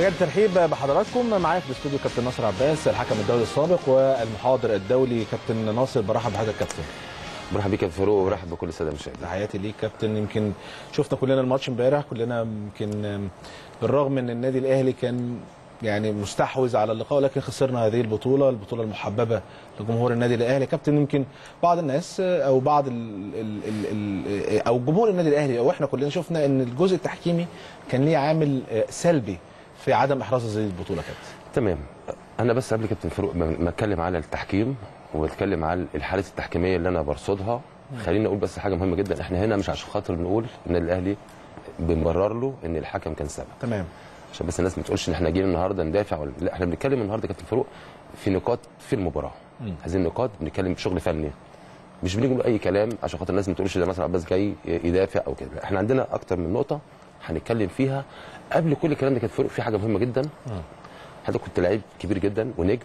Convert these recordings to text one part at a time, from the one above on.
مجال الترحيب بحضراتكم معايا في الاستوديو كابتن ناصر عباس الحكم الدولي السابق والمحاضر الدولي كابتن ناصر برحب بحضرتك كابتن برحب بيك يا فاروق وبرحب بكل الساده المشاهدين تحياتي ليك كابتن يمكن شفنا كلنا الماتش امبارح كلنا يمكن بالرغم ان النادي الاهلي كان يعني مستحوذ على اللقاء ولكن خسرنا هذه البطوله البطوله المحببه لجمهور النادي الاهلي كابتن يمكن بعض الناس او بعض ال ال ال ال او جمهور النادي الاهلي او احنا كلنا شفنا ان الجزء التحكيمي كان ليه عامل سلبي في عدم احراز هذه البطوله كابتن تمام انا بس قبل كابتن فاروق ما اتكلم على التحكيم واتكلم على الحالات التحكيميه اللي انا برصدها خليني اقول بس حاجه مهمه جدا احنا هنا مش عشان خاطر نقول ان الاهلي بنبرر له ان الحكم كان سبب تمام عشان بس الناس ما تقولش ان احنا جايين النهارده ندافع ولا لا احنا بنتكلم النهارده كابتن فاروق في نقاط في المباراه هذه النقاط بنتكلم بشغل فني مش بنيجي نقول اي كلام عشان خاطر الناس ما تقولش ده مثلا عباس جاي يدافع او كده احنا عندنا اكتر من نقطه هنتكلم فيها قبل كل الكلام ده كابتن فاروق في حاجه مهمه جدا حضرتك كنت لعيب كبير جدا ونجم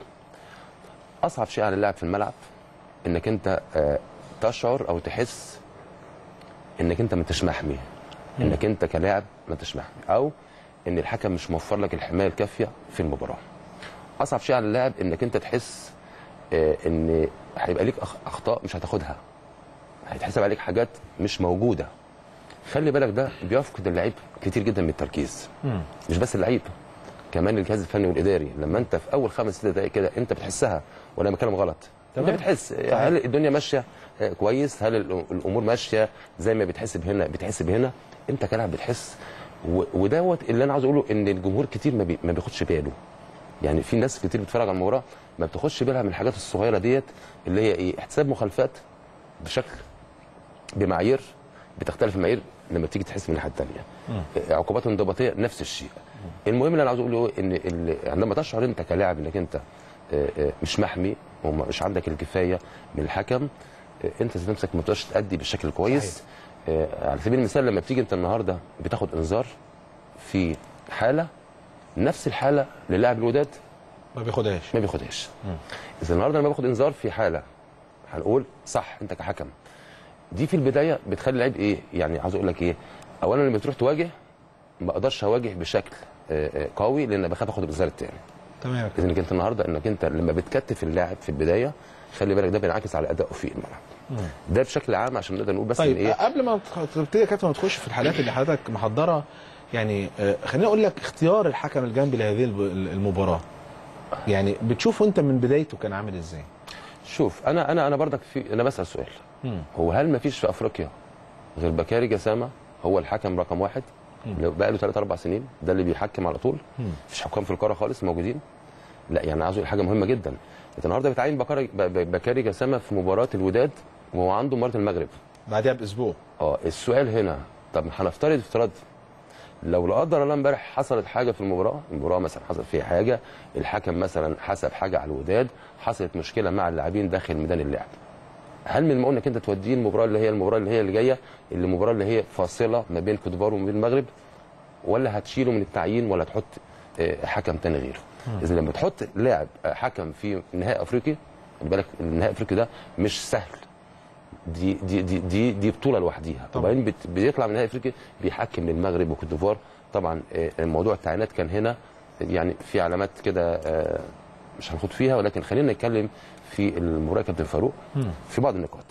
اصعب شيء على اللاعب في الملعب انك انت تشعر او تحس انك انت ما انتش محمي انك انت كلاعب ما انتش محمي او ان الحكم مش موفر لك الحمايه الكافيه في المباراه اصعب شيء على اللاعب انك انت تحس ان هيبقى ليك اخطاء مش هتاخدها هيتحسب عليك حاجات مش موجوده خلي بالك ده بيفقد اللعيب كتير جدا من التركيز مش بس اللعيب كمان الجهاز الفني والاداري لما انت في اول خمس ست دقائق كده انت بتحسها ولا بكلم غلط تمام. انت بتحس هل الدنيا ماشيه كويس هل الامور ماشيه زي ما بتحسب هنا بتحسب هنا انت كلاعب بتحس ودوت اللي انا عاوز اقوله ان الجمهور كتير ما, بي ما بياخدش باله يعني في ناس كتير بتتفرج على المباراه ما بتاخدش بالها من الحاجات الصغيره ديت اللي هي ايه احتساب مخالفات بشكل بمعايير بتختلف المعايير لما تيجي تحس من الناحيه الثانيه عقوبات انضباطيه نفس الشيء المهم اللي انا عاوز اقوله ان عندما تشعر انت كلاعب انك انت مش محمي ومش عندك الكفايه من الحكم انت ذات نفسك ما تقدرش تادي بالشكل الكويس على سبيل المثال لما بتيجي انت النهارده بتاخد انذار في حاله نفس الحاله للاعب الوداد ما بياخدهاش ما بياخدهاش اذا النهارده لما باخد انذار في حاله هنقول صح انت كحكم دي في البدايه بتخلي اللعيب ايه يعني عاوز اقول لك ايه اولا لما بتروح تواجه ما اقدرش اواجه بشكل قوي لان بخاف اخد الانذار الثاني تمام اذا انت النهارده انك انت لما بتكتف اللاعب في البدايه خلي بالك ده بينعكس على ادائه في الملعب ده بشكل عام عشان نقدر نقول بس طيب إن ايه قبل ما تبتدي يا كابتن ما تخش في الحالات اللي حضرتك محضرها يعني خليني اقول لك اختيار الحكم الجنبي لهذه المباراه يعني بتشوفه انت من بدايته كان عامل ازاي؟ شوف انا انا انا برضك في انا بسال سؤال مم. هو هل ما فيش في افريقيا غير بكاري جسامه هو الحكم رقم واحد بقى له ثلاث اربع سنين ده اللي بيحكم على طول مفيش حكام في القاره خالص موجودين لا يعني عاوز اقول حاجه مهمه جدا انت النهارده بتعين بكاري بكاري جسامه في مباراه الوداد وهو عنده مباراه المغرب بعدها باسبوع اه السؤال هنا طب هنفترض افتراض لو لا قدر الله امبارح حصلت حاجه في المباراه المباراه مثلا حصل فيها حاجه الحكم مثلا حسب حاجه على الوداد حصلت مشكله مع اللاعبين داخل ميدان اللعب هل من المؤمن انك انت توديه المباراه اللي هي المباراه اللي هي اللي جايه اللي المباراه اللي هي فاصله ما بين كوت ديفوار وما بين المغرب ولا هتشيله من التعيين ولا تحط حكم تاني غيره اذا لما تحط لاعب حكم في نهائي افريقي خلي بالك النهائي الافريقي ده مش سهل دي دي دي دي, دي بطوله لوحديها وبعدين بيطلع من نهائي افريقيا بيحكم للمغرب وكوت ديفوار طبعا موضوع التعيينات كان هنا يعني في علامات كده مش هنخوض فيها ولكن خلينا نتكلم في المباراه كابتن فاروق في بعض النقاط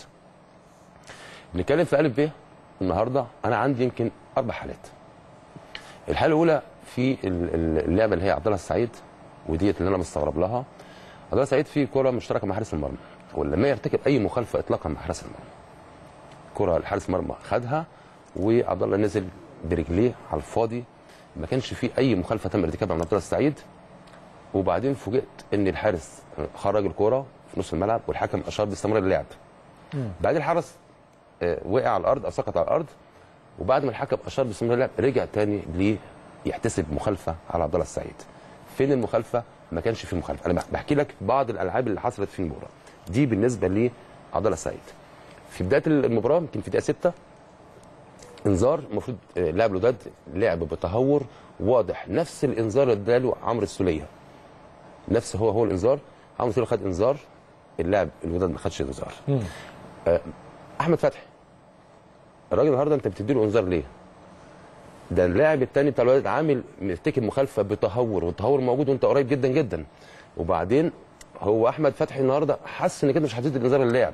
نتكلم في الف ب النهارده انا عندي يمكن اربع حالات الحاله الاولى في اللعبه اللي هي عبد الله السعيد وديت اللي انا مستغرب لها عبد الله السعيد في كره مشتركه مع حارس المرمى ولما يرتكب اي مخالفه اطلاقا مع حارس المرمى كره الحارس المرمى خدها وعبد الله نزل برجليه على الفاضي ما كانش في اي مخالفه تم ارتكابها من عبد الله السعيد وبعدين فوجئت ان الحارس خرج الكره في نص الملعب والحكم اشار باستمرار اللعب بعدين الحارس وقع على الارض او سقط على الارض وبعد ما الحكم اشار باستمرار اللعب رجع تاني ليه يحتسب مخالفه على عبد الله السعيد فين المخالفه ما كانش في مخالفه انا بحكي لك بعض الالعاب اللي حصلت في المباراه دي بالنسبه لعبد الله السعيد في بدايه المباراه يمكن في دقيقه 6 انذار المفروض لاعب الوداد لعب بتهور واضح نفس الانذار اللي اداله عمرو السوليه نفس هو هو الانذار عمرو السوليه خد انذار اللاعب الوداد ما خدش انذار احمد فتحي الراجل النهارده انت بتدي له انذار ليه؟ ده اللاعب الثاني بتاع الولد عامل مرتكب مخالفه بتهور والتهور موجود وانت قريب جدا جدا وبعدين هو احمد فتحي النهارده حس ان كده مش هتدي انذار للاعب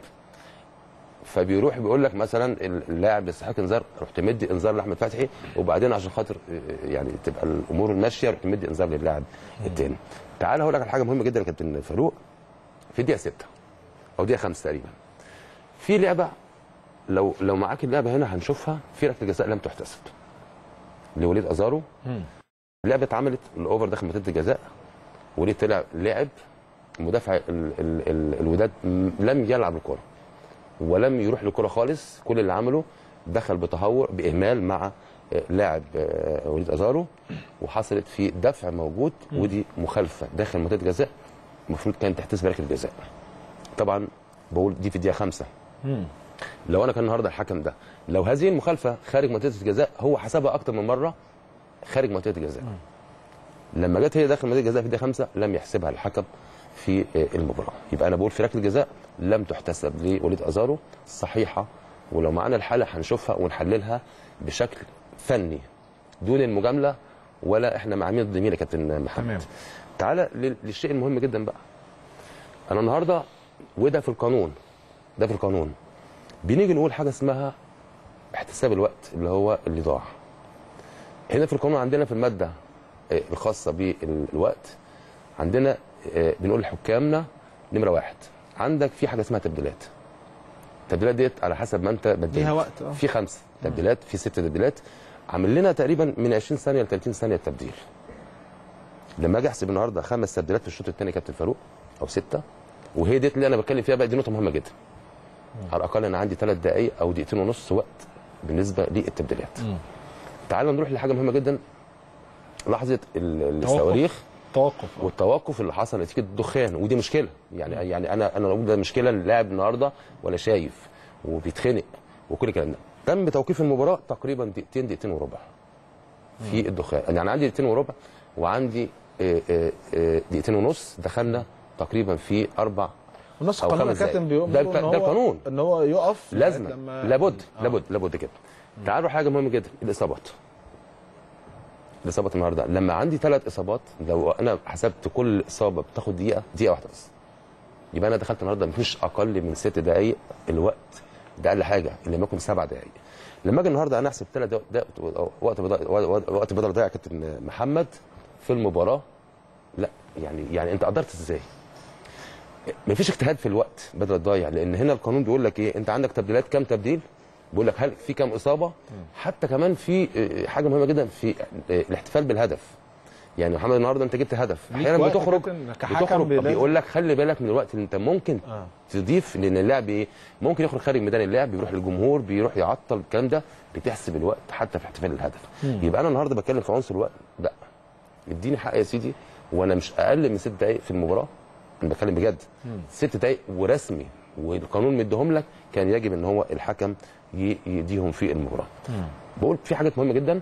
فبيروح بيقول لك مثلا اللاعب يستحق انذار رحت مدي انذار لاحمد فتحي وبعدين عشان خاطر آه، يعني تبقى الامور ماشيه رحت مدي انذار للاعب الثاني تعال هقول لك على حاجه مهمه جدا يا كابتن فاروق في الدقيقه 6 او دقيقه 5 تقريبا في لعبه لو لو معاك اللعبه هنا هنشوفها في ركله جزاء لم تحتسب لوليد ازارو اللعبه اتعملت الاوفر داخل منطقه الجزاء وليد طلع لعب مدافع ال ال ال الوداد م- لم يلعب الكره ولم يروح للكره خالص كل اللي عمله دخل بتهور باهمال مع آه، لاعب آه، وليد ازارو وحصلت في دفع موجود ودي مخالفه داخل منطقه الجزاء المفروض كانت تحتسب ركله جزاء طبعا بقول دي في الدقيقه خمسة لو انا كان النهارده الحكم ده لو هذه المخالفه خارج منطقه الجزاء هو حسبها اكتر من مره خارج منطقه الجزاء لما جت هي داخل منطقه الجزاء في الدقيقه خمسة لم يحسبها الحكم في آه، المباراه يبقى انا بقول في ركله الجزاء لم تحتسب لوليد ازارو صحيحه ولو معانا الحاله هنشوفها ونحللها بشكل فني دون المجامله ولا احنا مع مين ضد مين يا كابتن محمد تمام. تعالى لل- للشيء المهم جدا بقى انا النهارده وده في القانون ده في القانون بنيجي نقول حاجه اسمها احتساب الوقت اللي هو اللي ضاع هنا في القانون عندنا في الماده آه، الخاصه بالوقت عندنا آه، بنقول لحكامنا نمره واحد عندك في حاجه اسمها تبديلات التبديلات ديت على حسب ما انت بدلت ليها وقت، اه. في خمسه تبديلات في ست تبديلات عامل لنا تقريبا من 20 ثانيه ل 30 ثانيه التبديل لما اجي احسب النهارده خمس تبديلات في الشوط الثاني كابتن فاروق او سته وهي ديت اللي انا بتكلم فيها بقى دي نقطه مهمه جدا على الاقل انا عندي ثلاث دقائق او دقيقتين ونص وقت بالنسبه للتبديلات تعال نروح لحاجه مهمه جدا لحظه ال- الصواريخ توقف والتوقف اللي حصل نتيجه الدخان ودي مشكله يعني يعني انا انا اقول ده مشكله اللاعب النهارده ولا شايف وبيتخنق وكل الكلام ده تم توقيف المباراه تقريبا دقيقتين دقيقتين وربع في الدخان يعني عندي دقيقتين وربع وعندي آه، آه، آه، دقيقتين ونص دخلنا تقريبا في اربع ونص أو القانون يا خمس دقايق. كابتن بيقول ده إن الق- هو- ده القانون. ان هو يقف لازم لما- لابد آه. لابد لابد كده تعالوا حاجه مهمه جدا الاصابات الاصابات النهارده لما عندي ثلاث اصابات لو انا حسبت كل اصابه بتاخد دقيقه دقيقه واحده بس يبقى انا دخلت النهارده مفيش اقل من ست دقائق الوقت ده اقل حاجه اللي ما يكون سبع دقائق لما اجي النهارده انا احسب ثلاث دقائق وقت بدل وقت- وقت بدل ضايع كابتن محمد في المباراه لا يعني يعني انت قدرت ازاي؟ مفيش اجتهاد في الوقت بدل الضايع لان هنا القانون بيقول لك ايه انت عندك تبديلات كام تبديل بيقول لك هل في كام اصابه حتى كمان في اه، حاجه مهمه جدا في اه، الاحتفال بالهدف يعني محمد النهارده انت جبت هدف ليك احيانا وقت يا بتخرج كابتن كحكم بتخرج بلازم- بيقول لك خلي بالك من الوقت اللي انت ممكن آه. تضيف لان اللاعب ايه ممكن يخرج خارج ميدان اللعب بيروح للجمهور بيروح يعطل الكلام ده بتحسب الوقت حتى في احتفال الهدف يبقى انا النهارده بتكلم في عنصر الوقت لا اديني حق يا سيدي وانا مش اقل من ست دقائق في المباراه انا بتكلم بجد ست دقائق ورسمي والقانون مديهم لك كان يجب ان هو الحكم ي- يديهم في المباراه بقول في حاجات مهمه جدا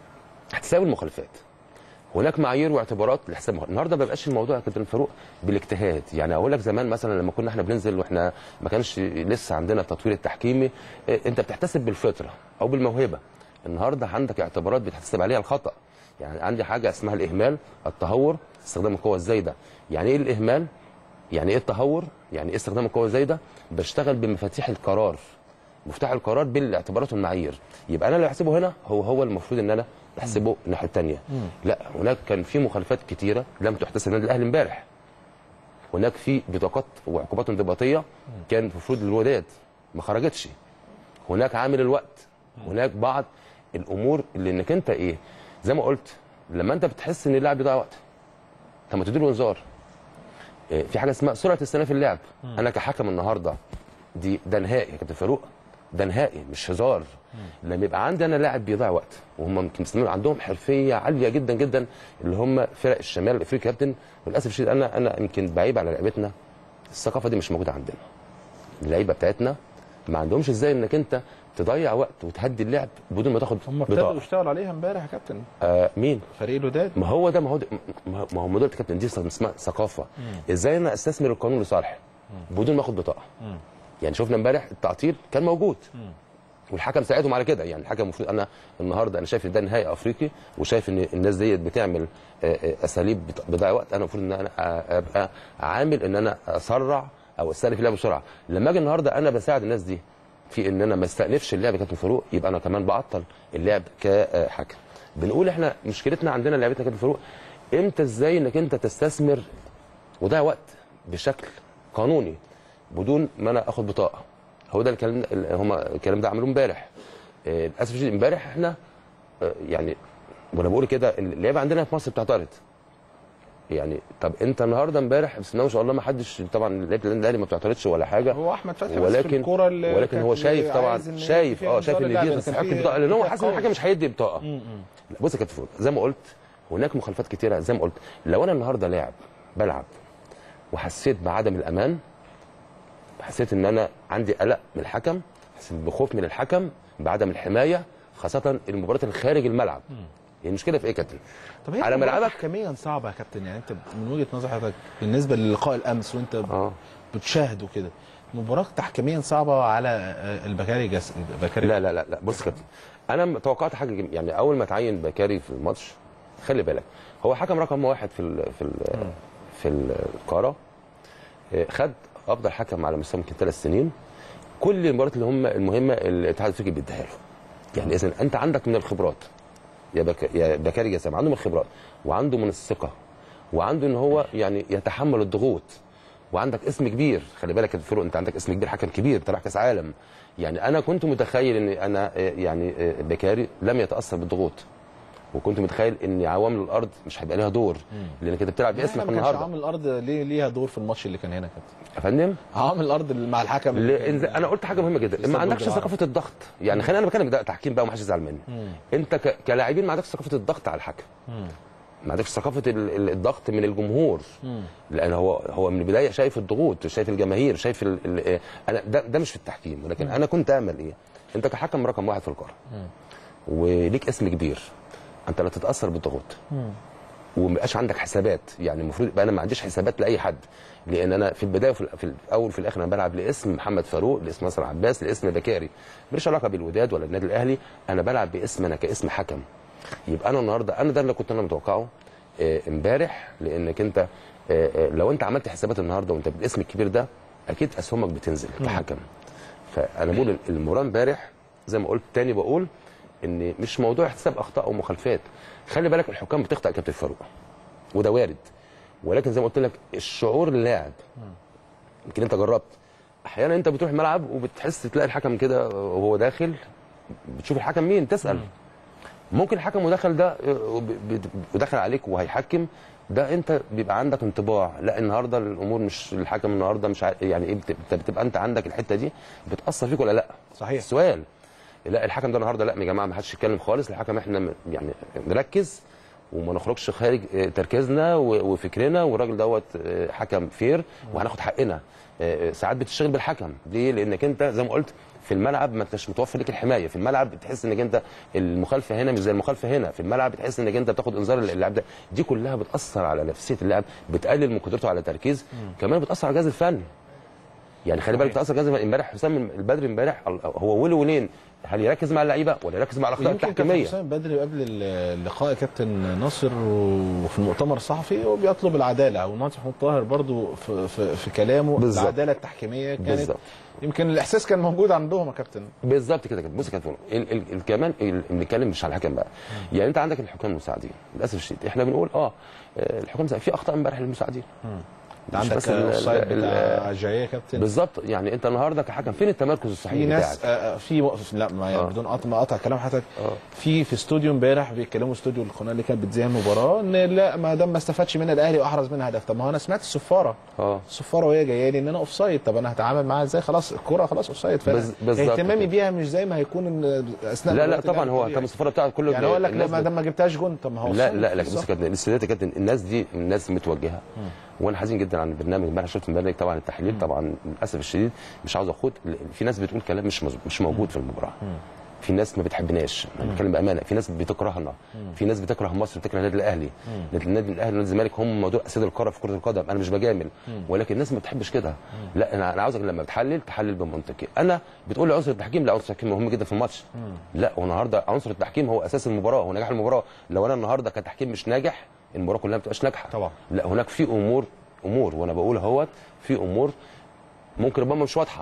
احتساب المخالفات هناك معايير واعتبارات لحساب المخالفات. النهارده ما بقاش الموضوع يا كابتن فاروق بالاجتهاد يعني اقول لك زمان مثلا لما كنا احنا بننزل واحنا ما كانش لسه عندنا التطوير التحكيمي إيه، انت بتحتسب بالفطره او بالموهبه النهارده عندك اعتبارات بتحتسب عليها الخطا يعني عندي حاجه اسمها الاهمال التهور استخدام القوه الزايده يعني ايه الاهمال يعني ايه التهور يعني ايه استخدام القوه الزايده بشتغل بمفاتيح القرار مفتاح القرار بالاعتبارات والمعايير يبقى انا اللي احسبه هنا هو هو المفروض ان انا احسبه الناحيه الثانيه لا هناك كان في مخالفات كتيره لم تحتسب النادي الاهلي امبارح هناك في بطاقات وعقوبات انضباطيه كان المفروض للوداد ما خرجتش هناك عامل الوقت هناك بعض الامور اللي انك انت ايه زي ما قلت لما انت بتحس ان اللاعب بيضيع وقت طب ما تديله انذار إيه، في حاجه اسمها سرعه استئناف اللعب انا كحكم النهارده دي ده نهائي يا كابتن فاروق ده نهائي مش هزار لما يبقى عندي انا لاعب بيضيع وقت وهم يمكن مستمر عندهم حرفيه عاليه جدا جدا اللي هم فرق الشمال الافريقي يا كابتن للاسف الشديد انا انا يمكن بعيب على لعيبتنا الثقافه دي مش موجوده عندنا اللعيبه بتاعتنا ما عندهمش ازاي انك انت تضيع وقت وتهدي اللعب بدون ما تاخد هم ابتدوا بطاقه يشتغلوا عليها امبارح يا كابتن آه مين فريق الوداد ما هو ده ما هو ده ما ما هو ما ده كابتن دي اسمها ثقافه ازاي انا استثمر القانون لصالحي بدون ما اخد بطاقه يعني شفنا امبارح التعطيل كان موجود والحكم ساعدهم على كده يعني الحكم المفروض انا النهارده انا شايف ان ده نهائي افريقي وشايف ان الناس ديت بتعمل آه، آه، اساليب بت- بتضيع وقت انا المفروض ان انا آه، ابقى عامل ان انا اسرع او استأنف اللعب بسرعه لما اجي النهارده انا بساعد الناس دي في ان انا ما استأنفش اللعب كابتن فاروق يبقى انا كمان بعطل اللعب كحكم بنقول احنا مشكلتنا عندنا لعبتنا كابتن فاروق امتى ازاي انك انت تستثمر وده وقت بشكل قانوني بدون ما انا اخد بطاقه هو ده الكلام هم الكلام ده عملوه امبارح آه، للاسف الشديد امبارح احنا آه، يعني وانا بقول كده اللعيبه عندنا في مصر بتعترض يعني طب انت النهارده امبارح بسم الله ما شاء الله ما حدش طبعا لعيبه النادي الاهلي ما بتعترضش ولا حاجه هو احمد فتحي بس في ولكن الكوره اللي ولكن كانت هو شايف طبعا عايز إن شايف فيها اه شايف انذار ان دي اللعب، تستحق لكن في- بطاقه لان هو في حاسس ان قوي. الحكم مش هيدي بطاقه م- م. لا بص يا كابتن فؤاد، زي ما قلت هناك مخالفات كتيره زي ما قلت لو انا النهارده لاعب بلعب وحسيت بعدم الامان حسيت ان انا عندي قلق من الحكم حسيت بخوف من الحكم بعدم الحمايه خاصه المباريات اللي خارج الملعب هي المشكله في ايه يا كابتن طب هي على المباراة ملعبك تحكيميا صعبه يا كابتن يعني انت من وجهه نظر حضرتك بالنسبه للقاء الامس وانت اه بتشاهده كده مباراه تحكيميا صعبه على آه، البكاري جس... البكاري لا لا لا لا بص يا كابتن انا توقعت حاجه جم... يعني اول ما تعين بكاري في الماتش خلي بالك هو حكم رقم واحد في ال... في ال... في القاره آه، خد افضل حكم على مستوى يمكن ثلاث سنين كل المباريات اللي هم المهمه الاتحاد الافريقي بيديها له يعني اذا انت عندك من الخبرات يا بك... يا بكاري جسام عنده من الخبرات وعنده من الثقه وعنده ان هو يعني يتحمل الضغوط وعندك اسم كبير خلي بالك يا فاروق انت عندك اسم كبير حكم كبير بتلعب كاس عالم يعني انا كنت متخيل ان انا آه، يعني آه، بكاري لم يتاثر بالضغوط وكنت متخيل ان عوامل الارض مش هيبقى ليها دور لانك انت بتلعب لا، باسمك ما كانش النهارده عامل الارض ليه ليها دور في الماتش اللي كان هنا يا كابتن يا فندم عامل الارض مع الحكم لان انا قلت حاجه مهمه جدا ما استاد عندكش برج العرب. ثقافه الضغط يعني خلينا انا بتكلم ده تحكيم بقى ومحدش يزعل مني انت ك- كلاعبين ما عندكش ثقافه الضغط على الحكم ما عندكش ثقافه ال- ال- الضغط من الجمهور لان هو هو من البدايه شايف الضغوط شايف الجماهير شايف ال ال انا ده, ده مش في التحكيم ولكن انا كنت امل ايه انت كحكم رقم واحد في القاره وليك اسم كبير انت لا تتاثر بالضغوط ومبقاش عندك حسابات يعني المفروض يبقى انا ما عنديش حسابات لاي حد لان انا في البدايه وفي ال- في الاول وفي الاخر انا بلعب لاسم محمد فاروق لاسم ناصر عباس لاسم بكاري ماليش علاقه بالوداد ولا النادي الاهلي انا بلعب باسم انا كاسم حكم يبقى انا النهارده انا ده اللي كنت انا متوقعه آه، امبارح لانك انت آه، آه، لو انت عملت حسابات النهارده وانت بالاسم الكبير ده اكيد اسهمك بتنزل كحكم فانا بقول المباراه امبارح زي ما قلت تاني بقول ان مش موضوع احتساب اخطاء ومخالفات خلي بالك الحكام بتخطئ يا كابتن فاروق وده وارد ولكن زي ما قلت لك الشعور اللاعب يمكن انت جربت احيانا انت بتروح الملعب وبتحس تلاقي الحكم كده وهو داخل بتشوف الحكم مين تسال ممكن الحكم ودخل ده آه، ب- ب- ودخل عليك وهيحكم ده انت بيبقى عندك انطباع لا النهارده الامور مش الحكم النهارده مش عارف يعني ايه بت- بت- بتبقى انت عندك الحته دي بتاثر فيك ولا لا صحيح. السؤال لا الحكم ده النهارده لا يا جماعه ما حدش يتكلم خالص الحكم احنا م- يعني نركز وما نخرجش خارج آه، تركيزنا و- وفكرنا والراجل دوت آه، حكم فير وهناخد حقنا آه، آه، ساعات بتشتغل بالحكم ليه لانك انت زي ما قلت في الملعب ما انتش متوفر لك الحمايه في الملعب بتحس انك انت المخالفه هنا مش زي المخالفه هنا في الملعب بتحس انك انت بتاخد انذار اللاعب ده دي كلها بتاثر على نفسيه اللاعب بتقلل من قدرته على التركيز كمان بتاثر على الجهاز الفني يعني خلي بالك بتاثر الجهاز الفني امبارح حسام البدري امبارح هو ولي ولين هل يركز مع اللعيبه ولا يركز مع الاخطاء يمكن كابتن التحكيميه حسام بدري قبل اللقاء كابتن ناصر وفي المؤتمر الصحفي هو بيطلب العداله وناصر محمود طاهر برضو في, في, في كلامه بالظبط. العداله التحكيميه كانت بالظبط. يمكن الاحساس كان موجود عندهم يا كابتن بالظبط كده كده بص يا كابتن ال- ال- ال- كمان ال- بنتكلم مش على الحكم بقى يعني انت عندك الحكام المساعدين للاسف الشديد احنا بنقول اه آه، الحكام المساعدين- في اخطاء امبارح للمساعدين انت مش عندك بس ال- اوفسايد ال- بتاع جايه يا كابتن بالظبط يعني انت النهارده كحكم فين التمركز الصحيح في بتاعك ناس آه، آه، في وقف لا ما يعني آه. بدون قطع ما اقطع كلام حضرتك آه. في في استوديو امبارح بيتكلموا استوديو القناه اللي كانت بتذيع المباراه ان لا ما دام ما استفادش منها الاهلي واحرز منها هدف طب ما هو انا سمعت الصفاره اه الصفاره وهي جايه لي ان انا اوف سايد طب انا هتعامل معاها ازاي خلاص الكوره خلاص اوف سايد بز- بالظبط اهتمامي كده. بيها مش زي ما هيكون إن اثناء لا لا مباراة طبعا اللعب هو الطبيعي. كان الصفاره بتاعته كله يعني اقول لك لا الناس ما دام ما جبتهاش جون طب ما هو لا offside. لا لا بص بالظبط. يا كابتن السيدات يا كابتن الناس دي الناس متوجهه وانا حزين جدا عن البرنامج امبارح شفت البرنامج طبعا التحليل طبعا للاسف الشديد مش عاوز اخد في ناس بتقول كلام مش مز- مش موجود في المباراه في ناس ما بتحبناش انا بتكلم بامانه في ناس بتكرهنا في ناس بتكره مصر بتكره النادي الاهلي النادي الاهلي والنادي الزمالك هم موضوع اسياد القاره في كره القدم انا مش بجامل ولكن الناس ما بتحبش كده لا انا انا عاوزك لما بتحلل تحلل بمنطقي انا بتقول لي عنصر التحكيم لا عنصر التحكيم مهم جدا في الماتش لا والنهارده عنصر التحكيم هو اساس المباراه هو نجاح المباراه لو انا النهارده كتحكيم مش ناجح المباراه كلها ما بتبقاش ناجحه طبعا. لا هناك في امور امور وانا بقول اهوت في امور ممكن ربما مش واضحه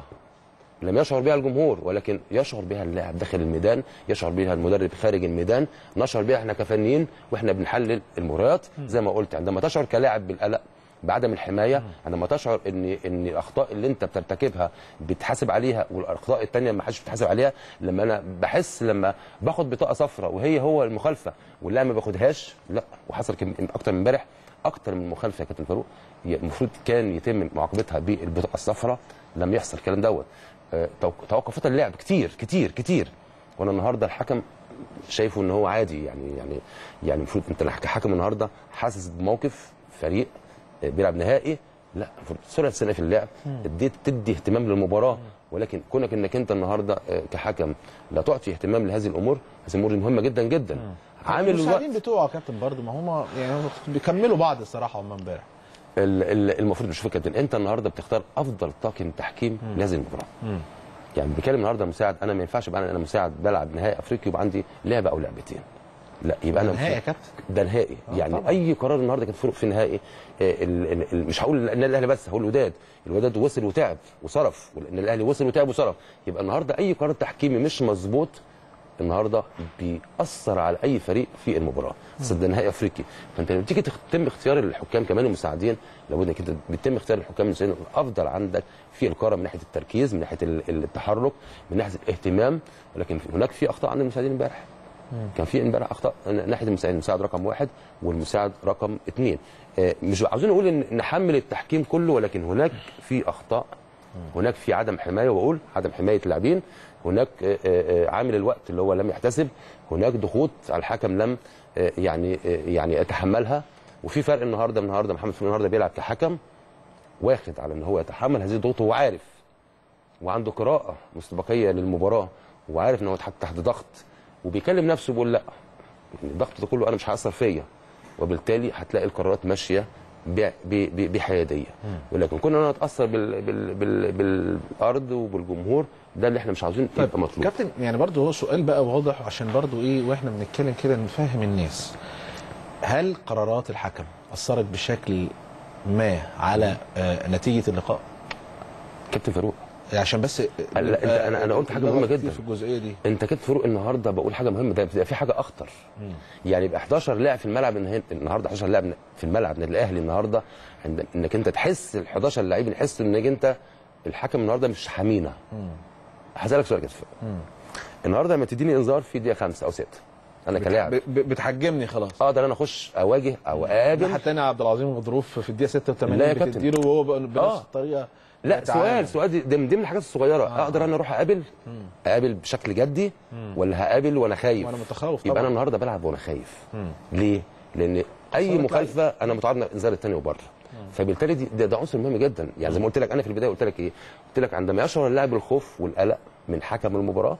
لم يشعر بها الجمهور ولكن يشعر بها اللاعب داخل الميدان يشعر بها المدرب خارج الميدان نشعر بها احنا كفنيين واحنا بنحلل المباريات زي ما قلت عندما تشعر كلاعب بالقلق بعدم الحمايه عندما تشعر ان ان الاخطاء اللي انت بترتكبها بتحاسب عليها والاخطاء الثانيه ما حدش بيتحاسب عليها لما انا بحس لما باخد بطاقه صفراء وهي هو المخالفه واللاعب ما باخدهاش لا وحصل كم- اكتر من امبارح اكتر من مخالفه يا كابتن فاروق ي- المفروض كان يتم معاقبتها بالبطاقه الصفراء لم يحصل الكلام دوت آه، توق- توقفات اللعب كتير كتير كتير وانا النهارده الحكم شايفه ان هو عادي يعني يعني يعني المفروض انت كحكم النهارده حاسس بموقف فريق آه، بيلعب نهائي لا المفروض سرعه سنه في اللعب اديت تدي اهتمام للمباراه ولكن كونك انك انت النهارده آه، كحكم لا تعطي اهتمام لهذه الامور هذه الامور دي مهمه جدا جدا عامل الوقت المساعدين بتوعه يا كابتن برضه ما هم يعني هم بيكملوا بعض الصراحه هم امبارح ال- ال- المفروض نشوف كابتن انت النهارده بتختار افضل طاقم تحكيم لهذه المباراه يعني بتكلم النهارده مساعد انا ما ينفعش يبقى انا أنا مساعد بلعب نهائي افريقي يبقى عندي لعبه او لعبتين لا يبقى انا نهائي يا كابتن ده نهائي يعني طبعا. اي قرار النهارده كان فروق في النهائي آه، ال- ال- ال- مش هقول النادي الاهلي بس هقول الوداد الوداد وصل وتعب وصرف والنادي الاهلي وصل وتعب وصرف يبقى النهارده اي قرار تحكيمي مش مظبوط النهارده بيأثر على اي فريق في المباراه بس ده نهائي افريقي فانت لما تيجي تتم اختيار الحكام كمان المساعدين لابد انك انت بيتم اختيار الحكام المساعدين الافضل عندك في القاره من ناحيه التركيز من ناحيه ال- التحرك من ناحيه الاهتمام ولكن هناك في اخطاء عند المساعدين امبارح كان في امبارح اخطاء ناحيه المساعد المساعد رقم واحد والمساعد رقم اثنين آه، مش عاوزين نقول ان نحمل التحكيم كله ولكن هناك في اخطاء هناك في عدم حمايه واقول عدم حمايه اللاعبين هناك آه، آه، آه، عامل الوقت اللي هو لم يحتسب هناك ضغوط على الحكم لم آه، يعني آه، يعني يتحملها وفي فرق النهارده النهارده محمد فلان النهارده بيلعب كحكم واخد على ان هو يتحمل هذه الضغوط وهو عارف وعنده قراءه مستبقيه للمباراه وعارف ان هو تحت تحت ضغط وبيكلم نفسه بيقول لا الضغط ده كله انا مش هيأثر فيا وبالتالي هتلاقي القرارات ماشيه ب- ب- ب- بحياديه ولكن كنا انا اتاثر بال بال بال بالارض وبالجمهور ده اللي احنا مش عاوزين يبقى مطلوب كابتن يعني برضه هو سؤال بقى واضح عشان برضه ايه واحنا بنتكلم كده نفهم الناس هل قرارات الحكم اثرت بشكل ما على آه نتيجه اللقاء كابتن فاروق عشان بس لا، أنت- أنا- أنا قلت حاجة اللغط مهمة كتير جدا. في الجزئيه دي انت كابتن فاروق النهارده بقول حاجه مهمه ده ده في حاجه اخطر يعني يبقى 11 لاعب في الملعب النهارده النهارده 11 لاعب في الملعب النادي الاهلي النهارده عند انك انت تحس ال 11 لعيب يحس انك انت الحكم النهارده مش حمينا هسالك سؤال كده النهارده لما تديني انذار في دقيقه خمسه او سته انا كلاعب ب- ب- بتحجمني خلاص اقدر انا اخش اواجه او اقابل الناحيه الثانيه عبد العظيم مظروف في الدقيقه 86 لا يا كابتن. بتديله وهو ب- بنفس آه. الطريقه لا يتعامل. سؤال سؤال دي- ده من ضمن الحاجات الصغيره آه. اقدر انا اروح اقابل اقابل بشكل جدي ولا هقابل وانا خايف وانا متخوف يبقى انا طبعا النهارده بلعب وانا خايف ليه لان اي خسارة مخالفه انا متعرض انذار الثاني وبره فبالتالي دي ده, ده عنصر مهم جدا يعني زي ما قلت لك انا في البدايه قلت لك ايه قلت لك عندما يشعر اللاعب بالخوف والقلق من حكم المباراه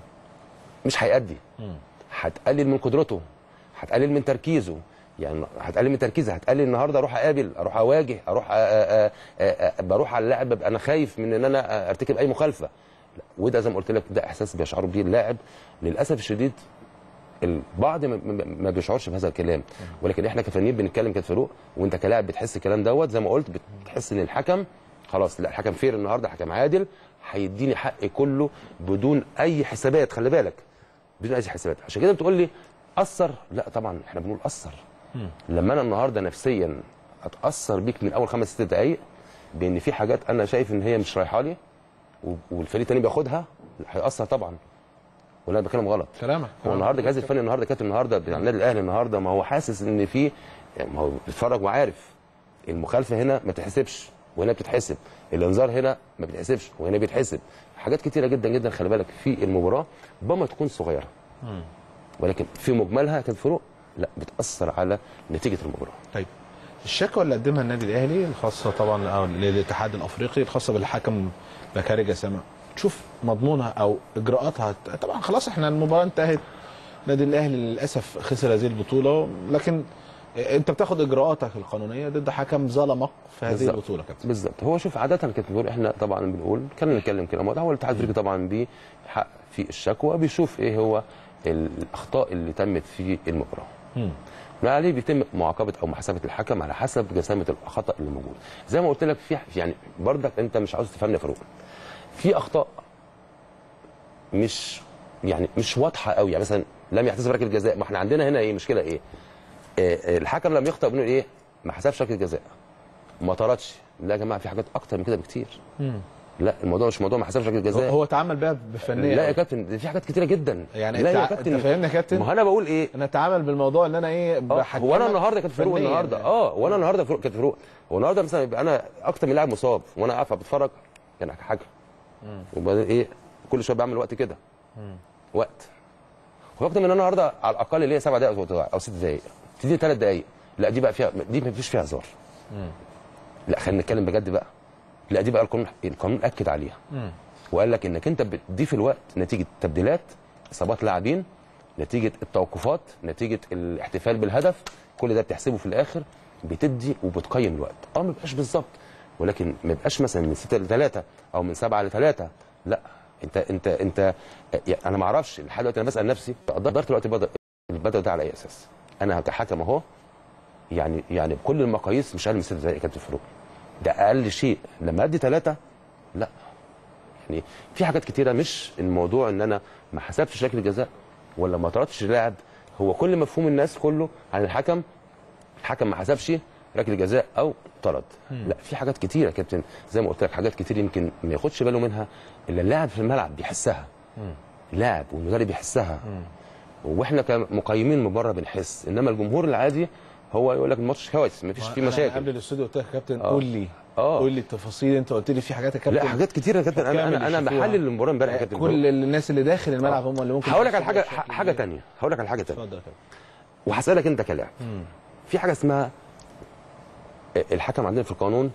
مش هيأدي هتقلل من قدرته هتقلل من تركيزه يعني هتقلل من تركيزي هتقلل النهارده اروح اقابل اروح اواجه اروح أ- أ- أ- أ- بروح على اللاعب ببقى انا خايف من ان انا ارتكب اي مخالفه لا، وده زي ما قلت لك ده احساس بيشعر بيه اللاعب للاسف الشديد البعض ما- ما ما بيشعرش بهذا الكلام ولكن احنا كفنيين بنتكلم كفاروق وانت كلاعب بتحس الكلام دوت زي ما قلت بتحس ان الحكم خلاص لا الحكم فير النهارده حكم عادل هيديني حقي كله بدون اي حسابات خلي بالك بدون اي حسابات عشان كده بتقول لي اثر لا طبعا احنا بنقول اثر لما انا النهارده نفسيا اتاثر بيك من اول خمس ست دقائق بان في حاجات انا شايف ان هي مش رايحه لي و- والفريق التاني بياخدها لا، هيأثر طبعا ولا انا بتكلم غلط كلامك هو النهارده الجهاز الفني النهارده كابتن النهارده بتاع النادي الاهلي النهارده ما هو حاسس ان في يعني ما هو بيتفرج وعارف المخالفه هنا ما تحسبش وهنا بتتحسب الانذار هنا ما بيتحسبش وهنا بيتحسب حاجات كتيره جدا جدا خلي بالك في المباراه ربما تكون صغيره ولكن في مجملها كانت فروق لا بتاثر على نتيجه المباراه طيب الشكوى اللي قدمها النادي الاهلي الخاصه طبعا أو للاتحاد الافريقي الخاصه بالحكم بكاري جسامه تشوف مضمونها او اجراءاتها طبعا خلاص احنا المباراه انتهت النادي الاهلي للاسف خسر هذه البطوله لكن انت بتاخد اجراءاتك القانونيه ضد حكم ظلمك في هذه بالظبط. البطوله كابتن بالظبط هو شوف عاده كانت بنقول احنا طبعا بنقول كنا نتكلم كده الموضوع هو الاتحاد الافريقي طبعا بحق في الشكوى بيشوف ايه هو الاخطاء اللي تمت في المباراه ما عليه بيتم معاقبه او محاسبه الحكم على حسب جسامه الخطا اللي موجود زي ما قلت لك في يعني برضك انت مش عاوز تفهمني يا فاروق في اخطاء مش يعني مش واضحه قوي يعني مثلا لم يحتسب ركله جزاء ما احنا عندنا هنا ايه مشكله ايه آه، الحكم لما يخطئ بنقول ايه ما حسبش ركله جزاء ما طردش لا يا جماعه في حاجات اكتر من كده بكتير لا الموضوع مش موضوع ما حسبش ركله جزاء هو اتعامل بقى بفنيه لا يا كابتن ده في حاجات كتيره جدا يعني لا انت يا ع- كابتن انت فاهمني يا كابتن؟ ما هو انا بقول ايه انا اتعامل بالموضوع ان انا ايه اه بحكمك هو انا النهارده كانت فاروق فنياً النهارده يعني. اه وانا النهارده فاروق كانت فاروق هو النهارده مثلا يبقى انا اكتر من لاعب مصاب وانا قاعد بتفرج كان حاجه وبعدين ايه كل شويه بعمل وقت كده وقت هو اكتر من انا النهارده على الاقل ليا سبع دقائق او ست دقائق تديني ثلاث دقائق لا دي بقى فيها دي ما فيش فيها هزار لا خلينا نتكلم بجد بقى لا دي بقى القانون القانون اكد عليها وقال لك انك انت بتضيف الوقت نتيجه تبديلات اصابات لاعبين نتيجه التوقفات نتيجه الاحتفال بالهدف كل ده بتحسبه في الاخر بتدي وبتقيم الوقت اه ما بيبقاش بالظبط ولكن ما يبقاش مثلا من 6 ل 3 او من 7 ل 3 لا انت انت انت يعني انا ما اعرفش لحد دلوقتي انا بسال نفسي قدرت الوقت بدل البدل ده على اي اساس انا كحكم اهو يعني يعني بكل المقاييس مش اقل من 6 دقائق يا كابتن فاروق ده اقل شيء لما ادي ثلاثه لا يعني في حاجات كتيره مش الموضوع ان انا ما حسبتش ركله جزاء ولا ما طردتش لاعب هو كل مفهوم الناس كله عن الحكم الحكم ما حسبش ركله جزاء او طرد لا في حاجات كتيره يا كابتن زي ما قلت لك حاجات كتير يمكن ما ياخدش باله منها الا اللاعب في الملعب بيحسها اللاعب والمدرب بيحسها واحنا كمقيمين من بره بنحس انما الجمهور العادي هو يقول لك الماتش كويس مفيش فيه أنا مشاكل قبل الاستوديو قلت لك يا كابتن آه. قول لي آه. قول لي التفاصيل انت قلت لي في حاجات يا كابتن لا حاجات كتيره يا كابتن انا كامل انا انا يشوفوها. بحلل المباراه امبارح يا كابتن كل الناس اللي داخل الملعب هم اللي ممكن هقول لك على يحسبوا حاجه بشكل حاجه كبير. تانية هقول لك على حاجه تانية اتفضل يا كابتن وهسالك انت كلاعب في حاجه اسمها الحكم عندنا في القانون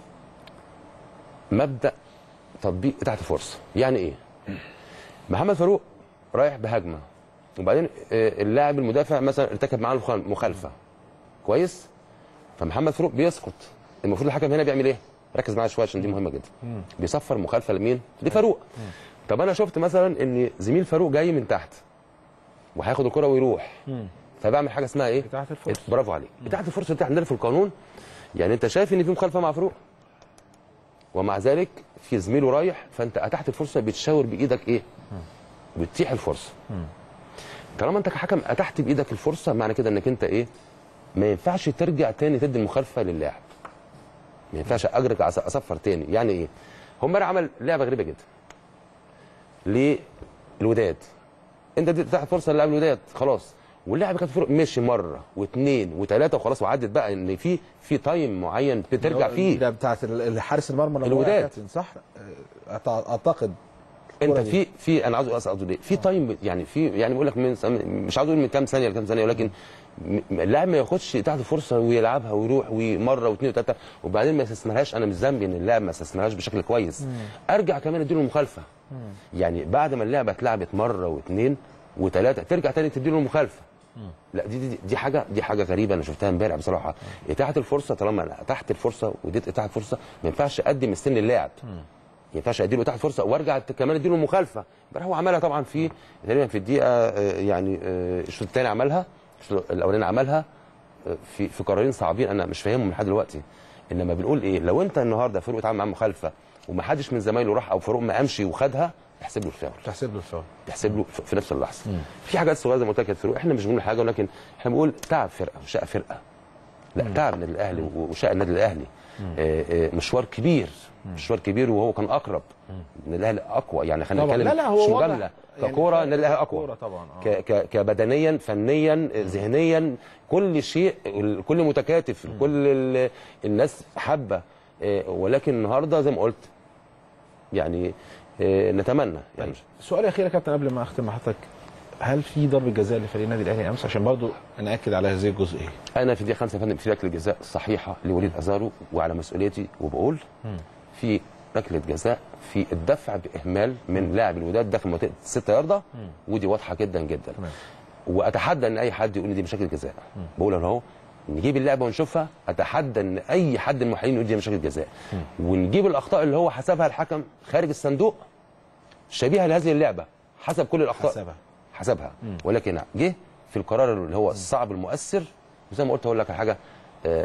مبدا تطبيق تحت فرصه يعني ايه محمد فاروق رايح بهجمه وبعدين آه، اللاعب المدافع مثلا ارتكب معاه المخ- مخالفه كويس فمحمد فاروق بيسقط المفروض الحكم هنا بيعمل ايه ركز معايا شويه عشان دي مهمه جدا بيصفر مخالفه لمين لفاروق طب انا شفت مثلا ان زميل فاروق جاي من تحت وهياخد الكره ويروح فبعمل حاجه اسمها ايه إتاحة الفرصة. برافو عليك اتاحه الفرصه دي عندنا في القانون يعني انت شايف ان في مخالفه مع فاروق ومع ذلك في زميله رايح فانت اتحت الفرصه بتشاور بايدك ايه بتتيح الفرصه طالما انت كحكم اتحت بايدك الفرصه معنى كده انك انت ايه ما ينفعش ترجع تاني تدي المخالفه للاعب ما ينفعش اجرك أص- اصفر تاني يعني ايه هو امبارح عمل لعبه غريبه جدا للوداد انت اديت تحت فرصه للاعب الوداد خلاص واللاعب كان فرق مشي مره واثنين وثلاثه وخلاص وعدت بقى ان في في تايم معين بترجع فيه ده بتاعت ال- حارس المرمى لما الوداد. وقع يا كابتن، صح أعت- اعتقد انت الكرة دي. في في انا عاوز اقصد ايه في تايم يعني في يعني بقول لك من سم- مش عاوز اقول من كام ثانيه لكام ثانيه ولكن م- اللاعب ما ياخدش تحت فرصه ويلعبها ويروح ومره واثنين وثلاثه وبعدين ما يستثمرهاش انا مش ذنبي ان اللاعب ما استثمرهاش بشكل كويس ارجع كمان اديله مخالفه يعني بعد ما اللعبه اتلعبت مره واثنين وثلاثه ترجع تاني تديله المخالفه لا دي, دي دي حاجه دي حاجه غريبه انا شفتها امبارح بصراحه اتاحه الفرصه طالما انا اتاحت الفرصه وديت اتاحه فرصه ما ينفعش اقدم السن اللاعب ما ينفعش اديله تحت فرصه وارجع ت- كمان اديله مخالفه امبارح هو عملها طبعا في تقريبا في الدقيقه آه، يعني آه، الشوط الثاني عملها الشوط الاولاني عملها آه، في في قرارين صعبين انا مش فاهمهم لحد دلوقتي انما بنقول ايه لو انت النهارده فاروق اتعامل معاه مخالفه وما حدش من زمايله راح او فاروق ما قامش وخدها تحسب له الفاول تحسب له الفاول تحسب له في في نفس اللحظه في حاجات صغيره زي ما قلت لك يا فاروق احنا مش بنقول حاجه ولكن احنا بنقول تعب فرقه وشقى فرقه لا تعب النادي الاهلي وشقى النادي الاهلي آه، آه، مشوار كبير مشوار كبير وهو كان اقرب النادي الاهلي اقوى يعني خلينا طبعا. نتكلم لا، لا، هو مش واضح. مجامله يعني ككوره النادي الاهلي اقوى كورة طبعا آه. ك ك كبدنيا فنيا ذهنيا كل شيء كل متكاتف كل ال- الناس حابه آه، ولكن النهارده زي ما قلت يعني آه، نتمنى يعني السؤال الاخير يا كابتن قبل ما اختم مع حضرتك هل في ضربه جزاء لفريق النادي الاهلي امس عشان برضو ناكد على هذه الجزئيه انا في دقيقه خمسه يا فندم في ركله جزاء صحيحه لوليد ازارو وعلى مسؤوليتي وبقول في ركله جزاء في الدفع باهمال من لاعب الوداد داخل منطقه 6 يارده ودي واضحه جدا جدا تمام. واتحدى ان اي حد يقول لي دي مش ركله جزاء بقول انا اهو نجيب اللعبه ونشوفها اتحدى ان اي حد من المحللين يقول دي مش ركله جزاء ونجيب الاخطاء اللي هو حسبها الحكم خارج الصندوق شبيهه لهذه اللعبه حسب كل الاخطاء حسبها. حسبها ولكن جه في القرار اللي هو الصعب المؤثر وزي ما قلت اقول لك على حاجه آه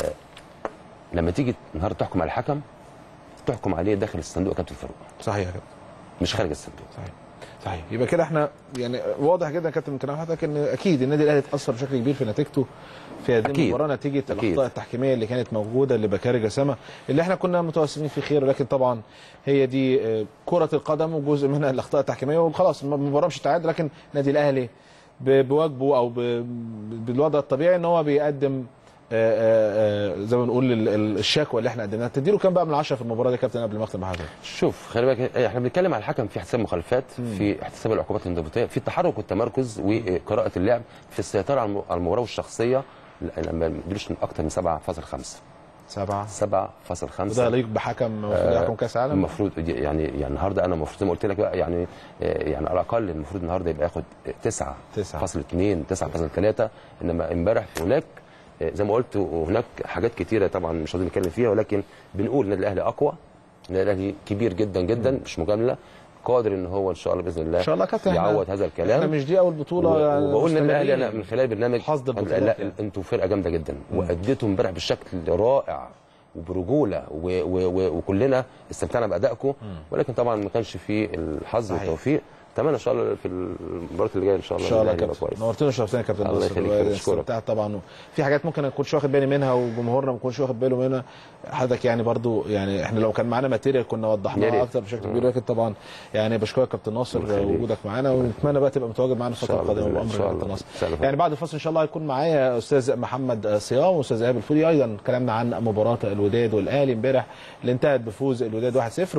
لما تيجي النهارده تحكم على الحكم تحكم عليه داخل الصندوق يا كابتن فاروق صحيح كده مش خارج الصندوق صحيح صحيح يبقى كده احنا يعني واضح جدا يا كابتن من كلام حضرتك ان اكيد النادي الاهلي اتاثر بشكل كبير في نتيجته في هذه أكيد. المباراه نتيجه أكيد. الاخطاء التحكيميه اللي كانت موجوده لبكاري جسامه اللي احنا كنا متوسمين في خير ولكن طبعا هي دي آه، كره القدم وجزء منها الاخطاء التحكيميه وخلاص المباراه مش تعادل لكن النادي الاهلي ب- بواجبه او ب- بالوضع الطبيعي ان هو بيقدم آه، آه، آه، زي ما بنقول ال- ال- الشكوى اللي احنا قدمناها تديله كام بقى من 10 في المباراه دي يا كابتن قبل ما اختم مع حضرتك شوف خلي بالك احنا بنتكلم على الحكم في احتساب مخالفات في احتساب العقوبات الانضباطيه في التحرك والتمركز وقراءه اللعب في السيطره على الم- على المباراه والشخصيه لما ما يديلوش من اكتر من 7.5 سبعه 7.5 وده يليق بحكم المفروض يحكم كاس عالم المفروض دي- يعني يعني النهارده انا المفروض زي ما قلت لك بقى يعني آه، يعني على الاقل المفروض النهارده يبقى ياخد 9 تسعة. 9.2 9.3 انما امبارح هناك آه، زي ما قلت وهناك حاجات كتيره طبعا مش عايزين نتكلم فيها ولكن بنقول النادي الاهلي اقوى النادي الاهلي كبير جدا جدا مش مجامله قادر ان هو ان شاء الله باذن الله ان شاء الله يا كابتن يعوض إحنا- هذا الكلام احنا مش دي اول بطوله و- يعني وبقول ان الاهلي انا مستمرين. من خلال برنامج حصد البطولات لا يعني. انتوا فرقه جامده جدا واديتوا امبارح بشكل رائع وبرجوله و و و وكلنا استمتعنا بادائكم ولكن طبعا ما كانش فيه الحظ صحيح. والتوفيق اتمنى ان شاء الله في المباراه اللي جايه ان شاء الله ان شاء الله يا الأهلي يبقى كابتن كويس نورتنا وشرفتنا يا كابتن الله ناصر يخليك، بشكرك. استمتعت طبعا في حاجات ممكن ما اكونش واخد بالي منها وجمهورنا ما يكونش واخد باله منها حضرتك يعني برضو يعني احنا لو كان معانا ماتيريال كنا يا وضحناها ريت. اكتر بشكل كبير لكن طبعا يعني بشكرك كابتن ناصر الله يخليك. وجودك معانا ونتمنى بقى تبقى متواجد معانا الفتره شاء الله القادمه بإذن الله. بامر إن شاء كابتن الله. ناصر إن شاء الله. يعني بعد الفصل ان شاء الله هيكون معايا استاذ محمد صيام واستاذ ايهاب الفولي ايضا كلامنا عن مباراه الوداد والاهلي امبارح اللي انتهت بفوز الوداد 1-0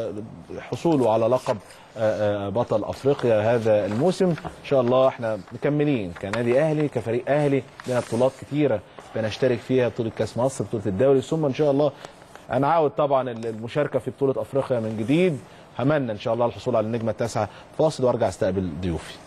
وحصوله على لقب آه، آه، بطل افريقيا هذا الموسم ان شاء الله احنا مكملين كنادي اهلي كفريق اهلي لنا بطولات كتيره بنشترك فيها بطوله كاس مصر بطوله الدوري ثم ان شاء الله هنعاود طبعا المشاركه في بطوله افريقيا من جديد همنا ان شاء الله الحصول على النجمه التاسعه فاصل وارجع استقبل ضيوفي